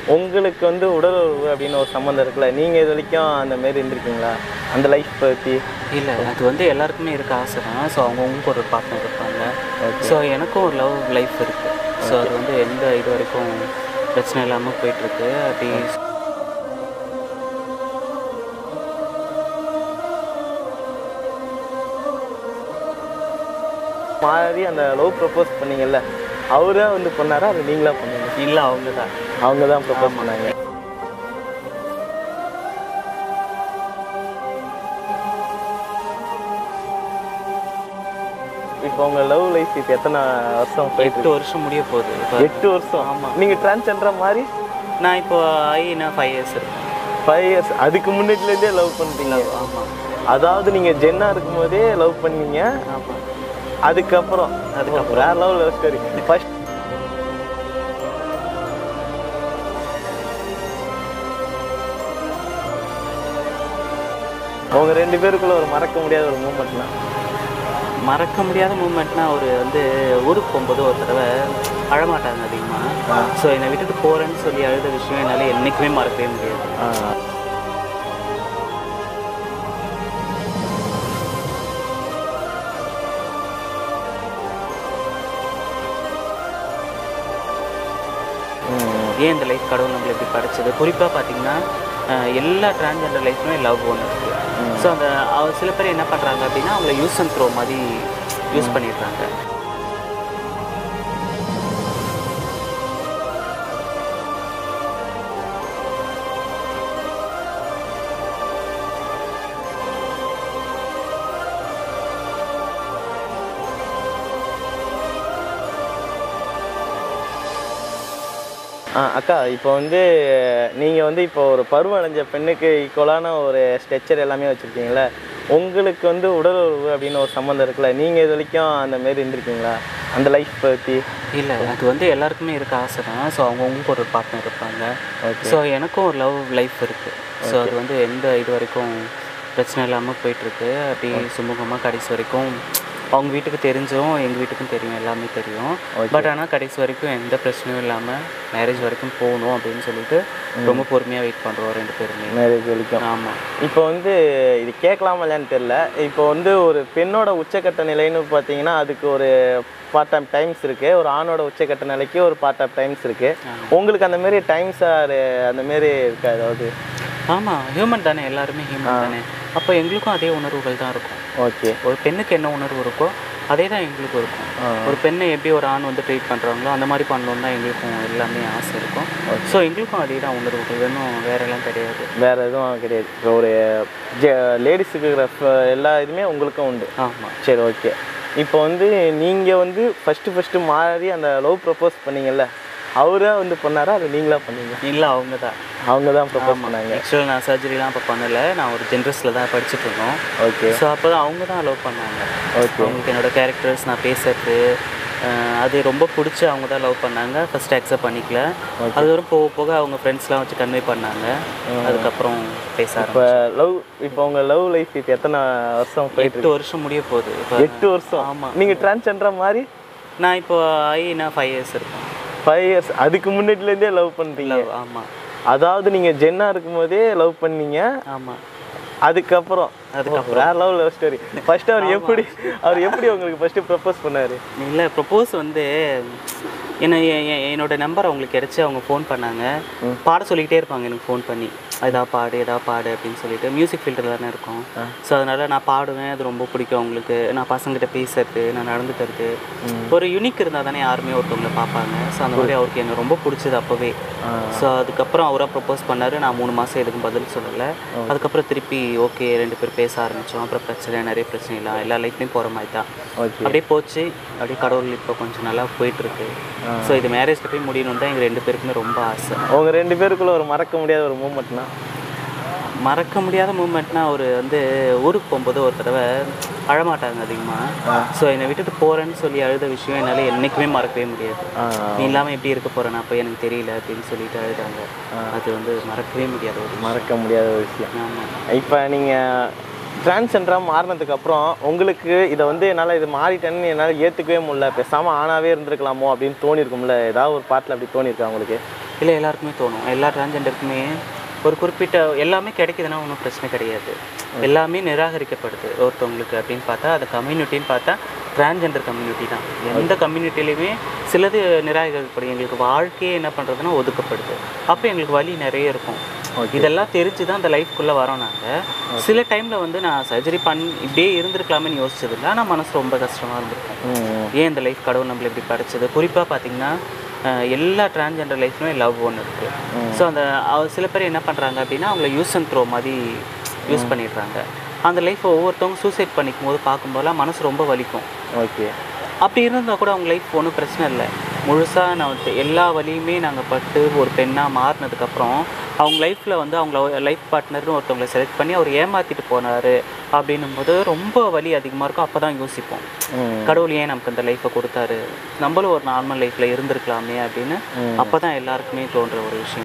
உங்களுக்கு வந்து உடல் உறவு அப்படின்னு ஒரு சம்மந்தம் இருக்குல்ல நீங்கள் இது வரைக்கும் அந்த மாரி இருந்திருக்கீங்களா அந்த லைஃப் பற்றி இல்லை அது வந்து எல்லாருக்குமே இருக்க ஆசை தான் ஸோ அவங்கவுங்களுக்கு ஒரு பார்ட்னர் இருப்பாங்க ஸோ எனக்கும் ஒரு லவ் லைஃப் இருக்குது ஸோ அது வந்து எந்த இது வரைக்கும் பிரச்சனை இல்லாமல் போயிட்டுருக்கு அப்படி மாறி அந்த லவ் ப்ரப்போஸ் பண்ணீங்கல்ல அவரே வந்து பண்ணாரா அது நீங்களா பண்ணீங்க இல்லை அவங்க தான் அவங்க தான் ப்ரப்போஸ் பண்ணாங்க இப்போ உங்க லவ் லைஃப் இப்போ எத்தனை வருஷம் போயிட்டு எட்டு வருஷம் முடிய போகுது இப்போ எட்டு வருஷம் ஆமா நீங்க டிரான்ஸ்ஜெண்டரா மாதிரி நான் இப்போ ஆகி நான் ஃபைவ் இயர்ஸ் இருக்கேன் ஃபைவ் இயர்ஸ் அதுக்கு முன்னாடிலேருந்தே லவ் பண்ணுறீங்க ஆமாம் அதாவது நீங்க ஜென்னா இருக்கும்போதே லவ் பண்ணீங்க ஆமாம் அதுக்கப்புறம் அதுக்கப்புறம் வேற லவ் லவ் ஸ்டோரி ஃபர்ஸ்ட் அவங்க ரெண்டு பேருக்குள்ள ஒரு மறக்க முடியாத ஒரு மூமெண்ட்லாம் மறக்க முடியாத மூமெண்ட்னா அவர் வந்து ஊருக்கு போகும்போது ஒரு தடவை அழமாட்டாங்க அதிகமாக ஸோ என்னை விட்டுட்டு போகிறேன்னு சொல்லி அழுத விஷயம் என்னால் என்றைக்குமே மறக்கவே முடியாது ஏன் இந்த லைஃப் கடவுள் நம்மளை இப்படி படைச்சது குறிப்பாக பார்த்தீங்கன்னா அஹ், எல்லா டிரான்ஸ்ஜெண்டர் லைஃப்லையுமே லவ் ஒன்று இருக்குது ஸோ அந்த அவ சில பேர் என்ன பண்ணுறாங்க அப்படின்னா அவங்கள யூஸ் அண்ட் த்ரோ மாதிரி யூஸ் பண்ணிடுறாங்க ஆ அக்கா இப்போ வந்து நீங்கள் வந்து இப்போ ஒரு பருவம் அடைஞ்ச பெண்ணுக்கு ஈக்குவலான ஒரு ஸ்ட்ரெச்சர் எல்லாமே வச்சுருக்கீங்களே உங்களுக்கு வந்து உடல் உறவு அப்படின்னு ஒரு சம்மந்தம் இருக்குல்ல நீங்கள் இது வரைக்கும் அந்த மாரி இருந்திருக்கீங்களா அந்த லைஃப் பற்றி இல்லை அது வந்து எல்லாருக்குமே இருக்க ஆசை தான் ஸோ அவங்கவுங்களுக்கு ஒரு பார்ட்னர் இருப்பாங்க ஸோ எனக்கும் ஒரு லவ் லைஃப் இருக்குது ஸோ அது வந்து எந்த இது வரைக்கும் பிரச்சனை இல்லாமல் போயிட்டுருக்கு அப்படி சுமூகமாக கடைசி வரைக்கும் அவங்க வீட்டுக்கு தெரிஞ்சும் எங்கள் வீட்டுக்கும் தெரியும் எல்லாமே தெரியும் பட் ஆனால் கடைசி வரைக்கும் எந்த பிரச்சனையும் இல்லாமல் மேரேஜ் வரைக்கும் போகணும் அப்படின்னு சொல்லிட்டு ரொம்ப பொறுமையாக வெயிட் பண்ணுறோம் ரெண்டு பேருமே மேரேஜ் வரைக்கும் ஆமாம் இப்போ வந்து இது கேட்கலாமா இல்லையான்னு தெரில இப்போ வந்து ஒரு பெண்ணோட உச்சக்கட்ட நிலைன்னு பார்த்தீங்கன்னா அதுக்கு ஒரு பார்ட் ஆஃப் டைம்ஸ் இருக்குது ஒரு ஆணோட உச்சக்கட்ட நிலைக்கு ஒரு பார்ட் ஆஃப் டைம்ஸ் இருக்குது உங்களுக்கு அந்த மாரி டைம்ஸ் ஆர் அந்த மாரி இருக்கா ஏதாவது ஆமாம் ஹியூமன் தானே எல்லாருமே ஹியூமன் தானே அப்போ எங்களுக்கும் அதே உணர்வுகள் தான் இருக்கும் ஓகே ஒரு பெண்ணுக்கு என்ன உணர்வு இருக்கோ அதே தான் எங்களுக்கும் இருக்கும் ஒரு பெண்ணை எப்படி ஒரு ஆண் வந்து ட்ரீட் பண்ணுறாங்களோ அந்த மாதிரி பண்ணணும் தான் எங்களுக்கும் எல்லாமே ஆசை இருக்கும் ஸோ எங்களுக்கும் அதே தான் உணர்வுகள் வேணும் வேற எல்லாம் கிடையாது வேற எதுவும் கிடையாது இப்போ ஒரு லேடிஸுக்கு இருக்கிற ஃப- எல்லா இதுவுமே உங்களுக்கும் உண்டு ஆமாம் சரி ஓகே இப்போ வந்து நீங்கள் வந்து ஃபஸ்ட்டு ஃபஸ்ட்டு மாறி அந்த லவ் ப்ரப்போஸ் பண்ணீங்கல்ல அவரே வந்து பண்ணாரா அது நீங்களா பண்ணீங்க இல்லை அவங்க தான் அவங்க தான் ப்ரப்போஸ் பண்ணாங்க ஆக்சுவலாக நான் சர்ஜரிலாம் அப்போ பண்ணலை நான் ஒரு ஜென்ரஸில் தான் படிச்சுட்டு இருந்தோம் ஓகே ஸோ அப்போ தான் அவங்க தான் லவ் பண்ணாங்க ஓகே அவங்களுக்கு என்னோட கேரக்டர்ஸ் நான் பேசுறது அஹ், அது ரொம்ப பிடிச்சி அவங்க தான் லவ் பண்ணாங்க ஃபர்ஸ்ட் அக்செப்ட் பண்ணிக்கல அதுக்கப்புறம் போக போக அவங்க ஃப்ரெண்ட்ஸ்லாம் வச்சு கன்வே பண்ணாங்க அதுக்கப்புறம் பேச இப்போ ஆரம்பிச்சோம் லவ் இப்போ உங்கள் லவ் லைஃப் இப்போ எத்தனை வருஷம் போயிட்டு எட்டு வருஷம் முடிய போகுது இப்போ எட்டு வருஷம் ஆமா. நீங்கள் டிரான்ஸ்ஜெண்டரா மாதிரி நான் இப்போ ஆகி நான் ஃபைவ் இயர்ஸ் இருக்கேன் ஃபைவ் இயர்ஸ் அதுக்கு முன்னாடிலேருந்தே லவ் பண்ணுறீங்க லவ் ஆமாம் அதாவது நீங்கள் ஜென்னா இருக்கும்போதே லவ் பண்ணீங்க ஆமாம் அதுக்கப்புறம் அதுக்கப்புறம் வேற லவ் லவ் ஸ்டோரி ஃபர்ஸ்ட் அவர் எப்படி அவர் எப்படி உங்களுக்கு ஃபர்ஸ்ட் ப்ரப்போஸ் பண்ணாரு இல்லை ப்ரப்போஸ் வந்து என்ன எ- எ- என்னோட நம்பர் அவங்களுக்கு கிடைச்சி அவங்க ஃபோன் பண்ணாங்க பாட சொல்லிக்கிட்டே இருப்பாங்க எனக்கு ஃபோன் பண்ணி எதா பாடு எதா பாடு அப்படின்னு சொல்லிட்டு மியூசிக் ஃபீல்டில் தானே இருக்கும் ஸோ அதனால நான் பாடுவேன் அது ரொம்ப பிடிக்கும் அவங்களுக்கு நான் பசங்கிட்ட பேசுறது நான் நடந்துக்கிறது ஒரு யூனிக் இருந்தால் தானே யாருமே ஒருத்தவங்களை பார்ப்பாங்க ஸோ அந்த மாதிரி அவருக்கு என்ன ரொம்ப பிடிச்சது அப்போவே ஸோ அதுக்கப்புறம் அவராக ப்ரப்போஸ் பண்ணாரு நான் மூணு மாதம் எதுக்கும் பதில் சொல்லலை அதுக்கப்புறம் திருப்பி ஓகே ரெண்டு பேரும் பேச ஆரம்பித்தோம் அப்புறம் பிரச்சனை நிறைய பிரச்சனை இல்லை எல்லா லைஃப்லையும் போகிற மாதிரி தான் ஓகே அப்படியே போச்சு அப்படியே கடவுள் இப்போ கொஞ்சம் நல்லா போயிட்டு இருக்கு ஸோ இது மேரேஜ்ல போய் முடியணும் தான் எங்கள் ரெண்டு பேருக்குமே ரொம்ப ஆசை அவங்க ரெண்டு பேருக்குள்ள ஒரு மறக்க முடியாத ஒரு மூமெண்ட்னா மறக்க முடியாத மூமெண்ட்னா ஒரு வந்து ஊருக்கு போகும்போது ஒரு தடவை அழமாட்டாங்க அதிகமாக ஸோ என்னை விட்டுட்டு போகிறேன்னு சொல்லி அழுத விஷயம் என்னால் என்றைக்குமே மறக்கவே முடியாது நீ இல்லாமல் எப்படி இருக்க போகிறேன் அப்போ எனக்கு தெரியல அப்படின்னு சொல்லிட்டு அழுதாங்க அது வந்து மறக்கவே முடியாத ஒரு மறக்க முடியாத ஒரு விஷயம் ஆமாம் இப்போ நீங்கள் டிரான்ஸ்ஜெண்டராக மாறினதுக்கு அப்புறம் உங்களுக்கு இதை வந்து என்னால் இது மாறிட்டேன்னு என்னால் ஏற்றுக்கவே முடியல பேசாமல் ஆணாவே இருந்திருக்கலாமோ அப்படின்னு தோணிருக்கும்ல ஏதாவது ஒரு பாட்டில் அப்படி தோணியிருக்கா உங்களுக்கு இல்லை எல்லாருக்குமே தோணும் எல்லா டிரான்ஜெண்டருக்குமே ஒரு குறிப்பிட்ட எல்லாமே கிடைக்குதுன்னா ஒன்றும் பிரச்சனை கிடையாது எல்லாமே நிராகரிக்கப்படுது ஒருத்தவங்களுக்கு அப்படின்னு பார்த்தா அது கம்யூனிட்டின்னு பார்த்தா டிரான்ஜெண்டர் கம்யூனிட்டி தான் எந்த கம்யூனிட்டிலையுமே சிலது நிராகரிக்கப்படும் எங்களுக்கு வாழ்க்கையே என்ன பண்ணுறதுன்னா ஒதுக்கப்படுது அப்போ எங்களுக்கு வலி நிறைய இருக்கும் இதெல்லாம் தெரிஞ்சு தான் அந்த லைஃப்குள்ளே வரோம் நாங்கள் சில டைமில் வந்து நான் சர்ஜரி பண்ணி இப்படியே இருந்திருக்கலாமேன்னு யோசிச்சது இல்லை ஆனால் மனசு ரொம்ப கஷ்டமாக இருந்திருக்கும் ம் ஏன் இந்த லைஃப் கடவுள் நம்மளை இப்படி படைச்சது குறிப்பாக பார்த்தீங்கன்னா அஹ், எல்லா டிரான்ஜெண்டர் லைஃப்லையுமே லவ் ஒன்று இருக்குது ஸோ அந்த அவ- சில பேர் என்ன பண்ணுறாங்க அப்படின்னா அவங்கள யூஸ் அண்ட் த்ரோ மாதிரி யூஸ் பண்ணிடுறாங்க அந்த லைஃப்பை ஒவ்வொருத்தவங்க சூசைட் பண்ணிக்கும் போது பார்க்கும்போதெல்லாம் மனசு ரொம்ப வலிக்கும் ஓகே அப்படி இருந்தால் கூட அவங்க லைஃப் ஒன்றும் பிரச்சனை இல்லை முழுசாக நான் வந்து எல்லா வழியுமே நாங்கள் பட்டு ஒரு பெண்ணாக மாறினதுக்கப்புறம் அவங்க லைஃப்பில் வந்து அவங்கள லைஃப் பார்ட்னர்னு ஒருத்தவங்களை செலக்ட் பண்ணி அவர் ஏமாற்றிட்டு போனார் அப்படின்னும் போது ரொம்ப வலி அதிகமாக இருக்கும் அப்போ தான் யோசிப்போம் ம் கடவுள் ஏன் நமக்கு இந்த லைஃப்பை கொடுத்தாரு நம்மளும் ஒரு நார்மல் லைஃப்பில் இருந்திருக்கலாமே அப்படின்னு அப்போ தான் எல்லாருக்குமே தோன்ற ஒரு விஷயம்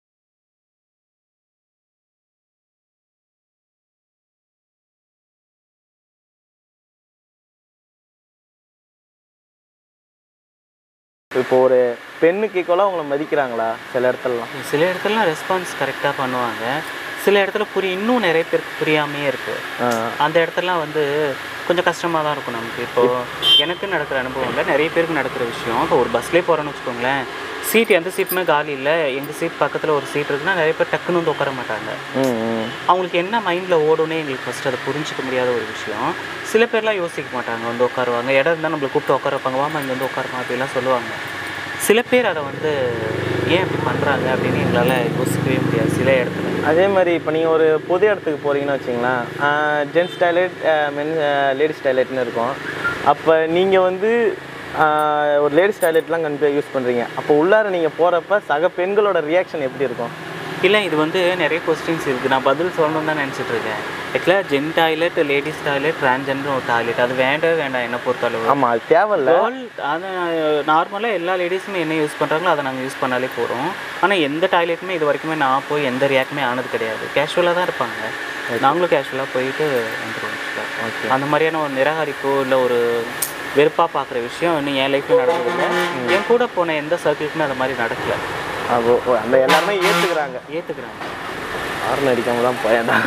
இப்போ ஒரு பெண்ணுக்கு ஈக்குவலாக உங்களை மதிக்கிறாங்களா சில இடத்துலலாம் சில இடத்துலலாம் ரெஸ்பான்ஸ் கரெக்டாக பண்ணுவாங்க சில இடத்துல புரிய இன்னும் நிறைய பேருக்கு புரியாமையே இருக்குது ஆ அந்த இடத்துலலாம் வந்து கொஞ்சம் கஷ்டமாக தான் இருக்கும் நமக்கு இப்போ எனக்கு நடக்கிற அனுபவங்கள் நிறைய பேருக்கு நடக்கிற விஷயம் இப்போ ஒரு பஸ்லேயே போகிறோன்னு வச்சுக்கோங்களேன் சீட் எந்த சீட்டுமே காலி இல்லை எங்கள் சீட் பக்கத்தில் ஒரு சீட் இருக்குன்னா நிறைய பேர் டக்குன்னு வந்து உட்கார மாட்டாங்க ம் ம் அவங்களுக்கு என்ன மைண்டில் ஓடுனே எங்களுக்கு ஃபஸ்ட்டு அதை புரிஞ்சிக்க முடியாத ஒரு விஷயம் சில பேர்லாம் யோசிக்க மாட்டாங்க வந்து உட்காருவாங்க இடம் இருந்தால் நம்மளை கூப்பிட்டு உட்கார வைப்பாங்க வாமா இங்கே வந்து உட்காருமா அப்படிலாம் சொல்லுவாங்க சில பேர் அதை வந்து ஏன் இப்படி பண்ணுறாங்க அப்படின்னு எங்களால் யோசிக்கவே முடியாது சில இடத்துல அதே மாதிரி இப்போ நீங்கள் ஒரு பொது இடத்துக்கு போகிறீங்கன்னு வச்சிங்களேன் ஜென்ஸ் டாய்லெட் மென் லேடிஸ் டாய்லெட்னு இருக்கும் அப்போ நீங்கள் வந்து ஆஹ், ஒரு லேடிஸ் டாய்லெட்லாம் கண்டிப்பாக யூஸ் பண்ணுறீங்க அப்போ உள்ளார நீங்கள் போகிறப்ப சக பெண்களோட ரியாக்ஷன் எப்படி இருக்கும் இல்லை இது வந்து நிறைய கொஸ்டின்ஸ் இருக்குது நான் பதில் சொல்லணும்னு தான் நினச்சிட்டு இருக்கேன் ஆக்சுவலாக gent toilet ladies toilet transgender ஒரு டாய்லெட் அது வேண்டவே வேண்டாம் என்ன பொறுத்தளவு ஆமாம் அது தேவையில்ல கேர்ள் அது நார்மலாக எல்லா லேடிஸுமே என்ன யூஸ் பண்ணுறாங்களோ அதை நாங்கள் யூஸ் பண்ணாலே போகிறோம் ஆனால் எந்த டாய்லெட்டுமே இது வரைக்குமே நான் போய் எந்த ரியாக்டுமே ஆனது கிடையாது கேஷுவலாக தான் இருப்பாங்க நாங்களும் கேஷுவலாக போயிட்டு வந்துடுவோம் ஓகே அந்த மாதிரியான ஒரு நிராகரிப்போ இல்லை ஒரு வெறுப்பாக பார்க்குற விஷயம் இன்னும் என் லைஃப்பில் நடந்ததில்லை என் கூட போன எந்த சர்க்கிளுக்குமே அந்த மாதிரி நடக்கல அப்போ ஓ, அந்த எல்லாருமே ஏற்றுக்கிறாங்க ஏற்றுக்கிறாங்க ஹார்ன் அடிக்காம தான் போயேன்டா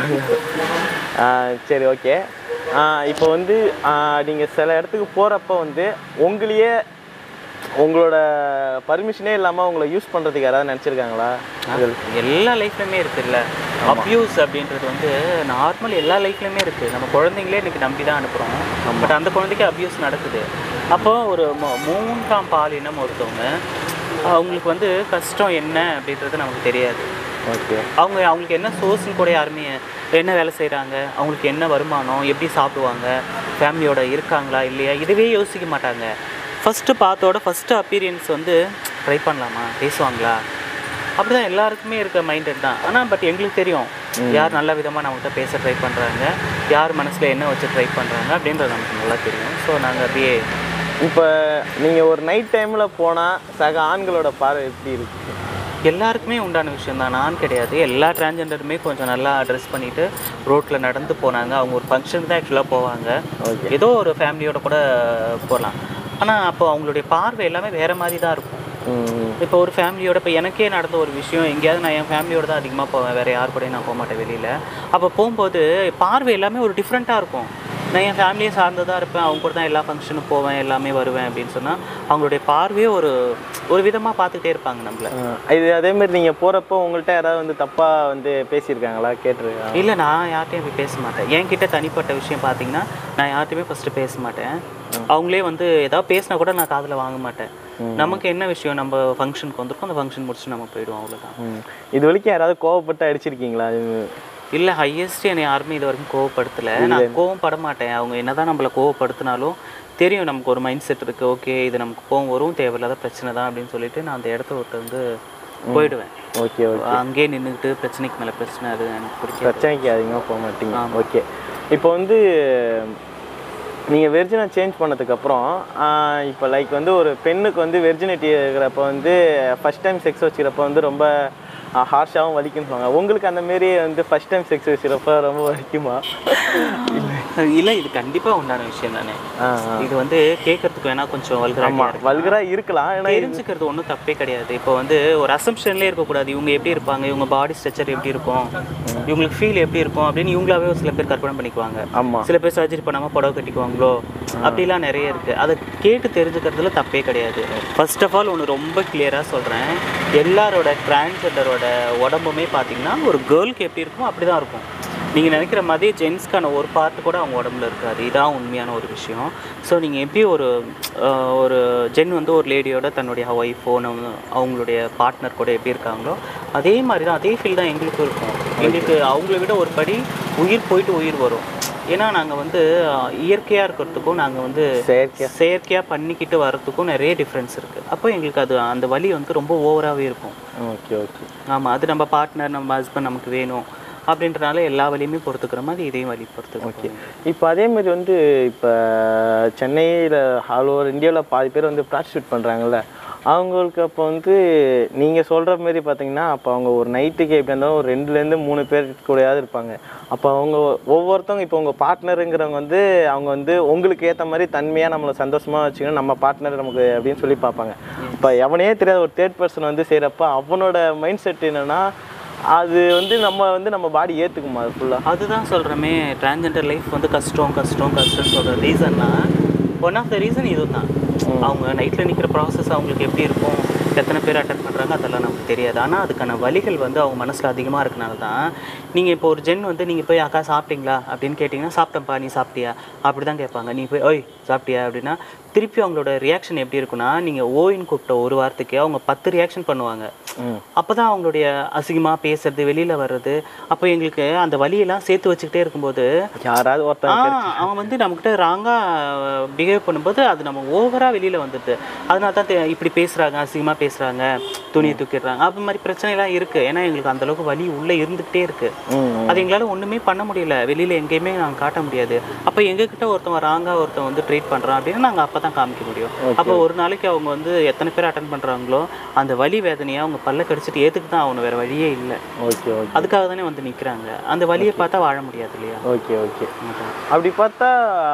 சரி ஓகே இப்போ வந்து நீங்கள் சில இடத்துக்கு போகிறப்ப வந்து உங்களையே உங்களோட பர்மிஷனே இல்லாமல் உங்களை யூஸ் பண்ணுறதுக்கு யாராவது நினச்சிருக்காங்களா எல்லா லைஃப்லையுமே இருக்குல்ல அப்யூஸ் அப்படின்றது வந்து நார்மல் எல்லா லைஃப்லையுமே இருக்குது நம்ம குழந்தைங்களே இன்னைக்கு நம்பி தான் அனுப்புகிறோம் பட் அந்த குழந்தைக்கு அப்யூஸ் நடக்குது அப்போ ஒரு மூ- மூன்றாம் பாலினம் ஒருத்தவங்க அவங்களுக்கு வந்து கஷ்டம் என்ன அப்படின்றது நமக்கு தெரியாது ஓகே அவங்க அவங்களுக்கு என்ன சோர்ஸ்னு கூட யாருமே என்ன வேலை செய்கிறாங்க அவங்களுக்கு என்ன வருமானம் எப்படி சாப்பிடுவாங்க ஃபேமிலியோட இருக்காங்களா இல்லையா இதுவே யோசிக்க மாட்டாங்க ஃபஸ்ட்டு பார்த்தோட ஃபஸ்ட்டு அப்பீரியன்ஸ் வந்து ட்ரை பண்ணலாமா பேசுவாங்களா அப்படிதான் எல்லாருக்குமே இருக்க மைண்டட் தான் ஆனால் பட் எங்களுக்கு தெரியும் யார் நல்ல விதமாக நம்மகிட்ட பேச ட்ரை பண்ணுறாங்க யார் மனசில் என்ன வச்சு ட்ரை பண்ணுறாங்க அப்படின்றது நமக்கு நல்லா தெரியும் ஸோ நாங்கள் அப்படியே இப்போ நீங்கள் ஒரு நைட் டைமில் போனால் சக ஆண்களோட பார்வை எப்படி இருக்கு எல்லாருக்குமே உண்டான விஷயம் தான் நான் கிடையாது எல்லா டிரான்ஜெண்டருமே கொஞ்சம் நல்லா ட்ரெஸ் பண்ணிட்டு ரோட்டில் நடந்து போனாங்க அவங்க ஒரு ஃபங்க்ஷனுக்கு தான் ஆக்சுவலாக போவாங்க ஓகே ஏதோ ஒரு ஃபேமிலியோட கூட போகலாம் ஆனால் அப்போ அவங்களுடைய பார்வை எல்லாமே வேறு மாதிரி தான் இருக்கும் ம் இப்போ ஒரு ஃபேமிலியோட இப்போ எனக்கே நடந்த ஒரு விஷயம் எங்கேயாவது நான் என் ஃபேமிலியோட தான் அதிகமாக போவேன் வேறு யார் கூடயும் நான் போக மாட்டேன் வெளியில் அப்போ போகும்போது பார்வை எல்லாமே ஒரு டிஃப்ரெண்ட்டாக இருக்கும் நான் என் ஃபேமிலியை சார்ந்ததாக இருப்பேன் அவங்க கூட தான் எல்லா ஃபங்க்ஷனும் போவேன் எல்லாமே வருவேன் அப்படின்னு சொன்னால் அவங்களுடைய பார்வையே ஒரு ஒரு விதமாக பார்த்துக்கிட்டே இருப்பாங்க நம்மள ஆ, இது அதே மாதிரி நீங்கள் போகிறப்போ உங்கள்கிட்ட யாராவது வந்து தப்பாக வந்து பேசியிருக்காங்களா கேட்டிருக்காங்க இல்லை நான் யார்கிட்டயும் போய் பேச மாட்டேன் என்கிட்ட தனிப்பட்ட விஷயம் பார்த்தீங்கன்னா நான் யார்கிட்டயுமே ஃபஸ்ட்டு பேச மாட்டேன் அவங்களே வந்து ஏதாவது பேசினா கூட நான் காதில் வாங்க மாட்டேன் நமக்கு என்ன விஷயம் நம்ம ஃபங்க்ஷனுக்கு வந்திருக்கோம் அந்த ஃபங்க்ஷன் முடிச்சுட்டு நம்ம போயிடுவோம் அவ்வளோதான் ம் இது வரைக்கும் யாராவது கோவப்பட்டு அடிச்சிருக்கீங்களா இது இல்லை ஹையஸ்ட் என்னை யாருமே இது வரைக்கும் கோவப்படுத்தலை நான் கோவம் பட மாட்டேன் அவங்க என்னதான் நம்மளை கோவப்படுத்தினாலும் தெரியும் நமக்கு ஒரு மைண்ட் செட் இருக்குது ஓகே இது நமக்கு கோவம் வரும் தேவையில்லாத பிரச்சனை தான் அப்படின்னு சொல்லிட்டு நான் அந்த இடத்த விட்டு வந்து போயிடுவேன் ஓகே ஓகே அங்கேயே நின்றுக்கிட்டு பிரச்சனைக்கு மேலே பிரச்சனை அது எனக்கு பிடிக்காது பிரச்சனைக்கு அதிகமாக போக மாட்டீங்க ஓகே இப்போ வந்து நீங்கள் வெர்ஜினை சேஞ்ச் பண்ணதுக்கப்புறம் இப்போ லைக் வந்து ஒரு பெண்ணுக்கு வந்து வெர்ஜினிட்டி இருக்கிறப்ப வந்து ஃபஸ்ட் டைம் செக்ஸ் வச்சுக்கிறப்ப வந்து ரொம்ப ஹார்ஷாகவும் வலிக்குன்னு சொல்லுவாங்க உங்களுக்கு அந்த மாரி வந்து ஃபர்ஸ்ட் டைம் செக்ஸ் வச்சுருப்ப ரொம்ப வலிக்குமா இல்லை இது கண்டிப்பாக உண்டான விஷயம் தானே ஆ இது வந்து கேட்கறதுக்கு வேணா கொஞ்சம் வல்கராக ஆமாம் வல்கராக இருக்கலாம் ஏன்னா தெரிஞ்சுக்கிறது ஒன்றும் தப்பே கிடையாது இப்போ வந்து ஒரு அசம்ஷன்லேயே இருக்கக்கூடாது இவங்க எப்படி இருப்பாங்க இவங்க பாடி ஸ்ட்ரக்சர் எப்படி இருக்கும் இவங்களுக்கு ஃபீல் எப்படி இருக்கும் அப்படின்னு இவங்களாவே ஒரு சில பேர் கற்பனை பண்ணிக்குவாங்க ஆமாம் சில பேர் சர்ஜரி பண்ணாமல் புடவை கட்டிக்குவாங்களோ அப்படிலாம் நிறைய இருக்குது அதை கேட்டு தெரிஞ்சுக்கிறதுல தப்பே கிடையாது ஃபர்ஸ்ட் ஆஃப் ஆல் ஒன்று ரொம்ப கிளியராக சொல்கிறேன் எல்லாரோட டிரான்ஸ்ஜெண்டரோட உடம்புமே பார்த்தீங்கன்னா ஒரு கேர்ளுக்கு எப்படி இருக்குமோ அப்படி தான் இருக்கும் நீங்கள் நினைக்கிற மாதிரி ஜென்ஸ்க்கான ஒரு பார்ட் கூட அவங்க உடம்புல இருக்காது இதான் உண்மையான ஒரு விஷயம் ஸோ நீங்கள் எப்படி ஒரு அஹ், ஒரு ஜென் வந்து ஒரு லேடியோட தன்னுடைய ஒய்ஃபோ அவங்களுடைய பார்ட்னர் கூட எப்படி இருக்காங்களோ அதே மாதிரி தான் அதே ஃபீல் தான் எங்களுக்கும் இருக்கும் எங்களுக்கு அவங்கள விட ஒரு படி உயிர் போயிட்டு உயிர் வரும் ஏன்னா நாங்கள் வந்து இயற்கையாக இருக்கிறதுக்கும் நாங்கள் வந்து செயற்கையா செயற்கையாக பண்ணிக்கிட்டு வர்றதுக்கும் நிறைய டிஃப்ரென்ஸ் இருக்குது அப்போ எங்களுக்கு அது அந்த வலி வந்து ரொம்ப ஓவராகவே இருக்கும் ஓகே ஓகே ஆமாம் அது நம்ம பார்ட்னர் நம்ம ஹஸ்பண்ட் நமக்கு வேணும் அப்படின்றனால எல்லா வலியுமே பொறுத்துக்கிற மாதிரி இதையும் வலி பொறுத்துக்கிறோம் இப்போ அதே மாதிரி வந்து இப்போ சென்னையில் ஆல் ஓவர் இந்தியாவில் பாதி பேர் வந்து ப்ராஸ்டியூட் பண்ணுறாங்கல்ல அவங்களுக்கு அப்போ வந்து நீங்கள் சொல்கிற மாதிரி பார்த்தீங்கன்னா அப்போ அவங்க ஒரு நைட்டுக்கு எப்படி இருந்தாலும் ஒரு ரெண்டுலேருந்து மூணு பேர் கூடயாவது இருப்பாங்க அப்போ அவங்க ஒவ்வொருத்தவங்க இப்போ உங்கள் பார்ட்னருங்கிறவங்க வந்து அவங்க வந்து உங்களுக்கு ஏற்ற மாதிரி தன்மையாக நம்மளை சந்தோஷமாக வச்சுக்கணும் நம்ம பார்ட்னர் நமக்கு அப்படின்னு சொல்லி பார்ப்பாங்க இப்போ எவனே தெரியாத ஒரு தேர்ட் பர்சன் வந்து செய்கிறப்ப அவனோட மைண்ட் செட் என்னென்னா அது வந்து நம்ம வந்து நம்ம பாடி ஏற்றுக்குமா அது ஃபுல்லாக அதுதான் சொல்கிறோமே டிரான்ஜெண்டர் லைஃப் வந்து கஷ்டம் கஷ்டம் கஷ்டம்னு சொல்கிற ரீசன்னா ஒன் ஆஃப் த ரீசன் இதுதான் அவங்க நைட்டில் நிற்கிற ப்ராசஸ் அவங்களுக்கு எப்படி இருக்கும் எத்தனை பேர் அட்டன் பண்ணுறாங்க அதெல்லாம் நமக்கு தெரியாது ஆனால் அதுக்கான வலிகள் வந்து அவங்க மனசில் அதிகமாக இருக்கனால தான் நீங்கள் இப்போ ஒரு ஜென் வந்து நீங்கள் போய் அக்கா சாப்பிட்டீங்களா அப்படின்னு கேட்டிங்கன்னா சாப்பிட்டேன்ப்பா நீ சாப்பிட்டியா அப்படி தான் கேட்பாங்க நீ போய் ஓய் சாப்பிட்டியா அப்படின்னா திருப்பி அவங்களோட ரியாக்ஷன் எப்படி இருக்குன்னா நீங்கள் ஓயின்னு கூப்பிட்ட ஒரு வாரத்துக்கு அவங்க பத்து ரியாக்ஷன் பண்ணுவாங்க ம் அப்போ தான் அவங்களுடைய அசிங்கமாக பேசுறது வெளியில் வர்றது அப்போ எங்களுக்கு அந்த வலியெல்லாம் சேர்த்து வச்சுக்கிட்டே இருக்கும்போது யாராவது ஆ, ஒருத்தன் அவன் வந்து நம்மக்கிட்ட ராங்காக பிஹேவ் பண்ணும்போது அது நம்ம ஓவராக வெளியில் வந்துடுது அதனால தான் தெ- இப்படி பேசுகிறாங்க அசிங்கமாக பேசுகிறாங்க துணியை தூக்கிடுறாங்க அப்போ மாதிரி பிரச்சனைலாம் இருக்குது ஏன்னா எங்களுக்கு அந்த அளவுக்கு வலி உள்ளே இருந்துக்கிட்டே இருக்குது ம் அது எங்களால் ஒன்றுமே பண்ண முடியல வெளியில் எங்கேயுமே நாங்கள் காட்ட முடியாது அப்போ எங்ககிட்ட ஒருத்தன் ராங்காக ஒருத்தன் வந்து ட்ரீட் பண்ணுறான் அப்படின்னா நாங்கள் அப்போ தான் காமிக்க முடியும் அப்போ ஒரு நாளைக்கு அவங்க வந்து எத்தனை பேர் அட்டன் பண்ணுறாங்களோ அந்த வலி வேதனையை அவங்க பல்ல கடிச்சிட்டு ஏற்றுக்கு தான் ஆகணும் வேறு வழியே இல்லை ஓகே ஓகே அதுக்காக தானே வந்து நிற்கிறாங்க அந்த வலியை பார்த்தா வாழ முடியாது இல்லையா ஓகே ஓகே அதான். அப்படி பார்த்தா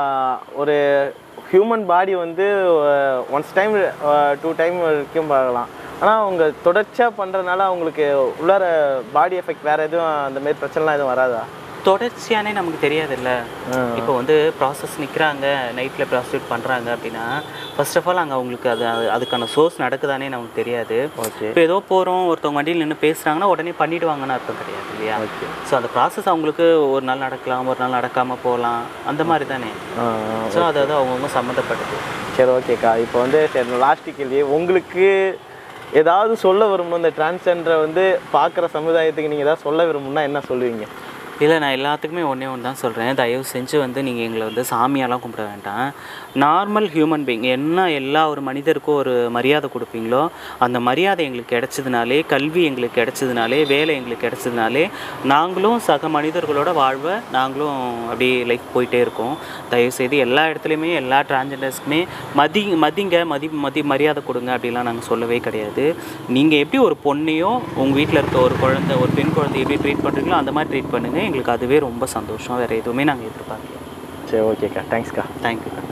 ஒரு ஹியூமன் பாடி வந்து ஒன்ஸ் டைம் டூ டைம் வரைக்கும் பார்க்கலாம் ஆனால் அவங்க தொடர்ச்சியாக பண்ணுறதுனால அவங்களுக்கு உள்ளார பாடி எஃபெக்ட் வேறு எதுவும் அந்த மாதிரி பிரச்சனைலாம் எதுவும் வராதா தொடர்ச்சியானே நமக்கு தெரியாதுல்ல ஆ. இப்போ வந்து ப்ராசஸ் நிற்கிறாங்க நைட்டில் ப்ராஸ்டியூட் பண்ணுறாங்க அப்படின்னா ஃபர்ஸ்ட் ஆஃப் ஆல் அங்கே அவங்களுக்கு அது அது- அதுக்கான சோர்ஸ் நடக்குதானே நமக்கு தெரியாது ஓகே இப்போ ஏதோ போகிறோம் ஒருத்தவங்க வண்டியில் நின்று பேசுகிறாங்கன்னா உடனே பண்ணிடுவாங்கன்னு அர்த்தம் கிடையாது இல்லையா ஓகே ஸோ அந்த ப்ராசஸ் அவங்களுக்கு ஒரு நாள் நடக்கலாம் ஒரு நாள் நடக்காமல் போகலாம் அந்த மாதிரி தானே ஆ ஸோ அது அது அவங்கவுங்க சம்மந்தப்பட்டது சரி ஓகேக்கா இப்போ வந்து சரி லாஸ்ட் கேள்வி உங்களுக்கு ஏதாவது சொல்ல விரும்பணும் இந்த டிரான்ஸ்ஜெண்டரை வந்து பார்க்குற சமுதாயத்துக்கு நீங்கள் ஏதாவது சொல்ல விரும்பணும்னா என்ன சொல்லுவீங்க இல்லை நான் எல்லாத்துக்குமே ஒன்றே ஒன்று தான் சொல்கிறேன் தயவு செஞ்சு வந்து நீங்கள் எங்களை வந்து சாமியாலாம் கும்பிட வேண்டாம் நார்மல் ஹியூமன் பீயிங் என்ன எல்லா ஒரு மனிதருக்கும் ஒரு மரியாதை கொடுப்பீங்களோ அந்த மரியாதை எங்களுக்கு கிடைச்சதுனாலே கல்வி எங்களுக்கு கிடைச்சதுனாலே வேலை எங்களுக்கு கிடைச்சதுனாலே நாங்களும் சக மனிதர்களோட வாழ்வை நாங்களும் அப்படியே லைஃப் போயிட்டே இருக்கோம் தயவுசெய்து எல்லா இடத்துலையுமே எல்லா டிரான்ஜெண்டர்ஸ்க்குமே மதி மதிங்க மதி மதி மரியாதை கொடுங்க அப்படிலாம் நாங்கள் சொல்லவே கிடையாது நீங்கள் எப்படி ஒரு பொண்ணையோ உங்கள் வீட்டில் இருக்க ஒரு குழந்தை ஒரு பெண் குழந்தை எப்படி ட்ரீட் பண்ணுறீங்களோ அந்த மாதிரி ட்ரீட் பண்ணுங்கள் எங்களுக்கு அதுவே ரொம்ப சந்தோஷம் வேறு எதுவுமே நாங்கள் எதிர்பார்க்கல சரி ஓகேக்கா தேங்க்ஸ்க்கா தேங்க்யூ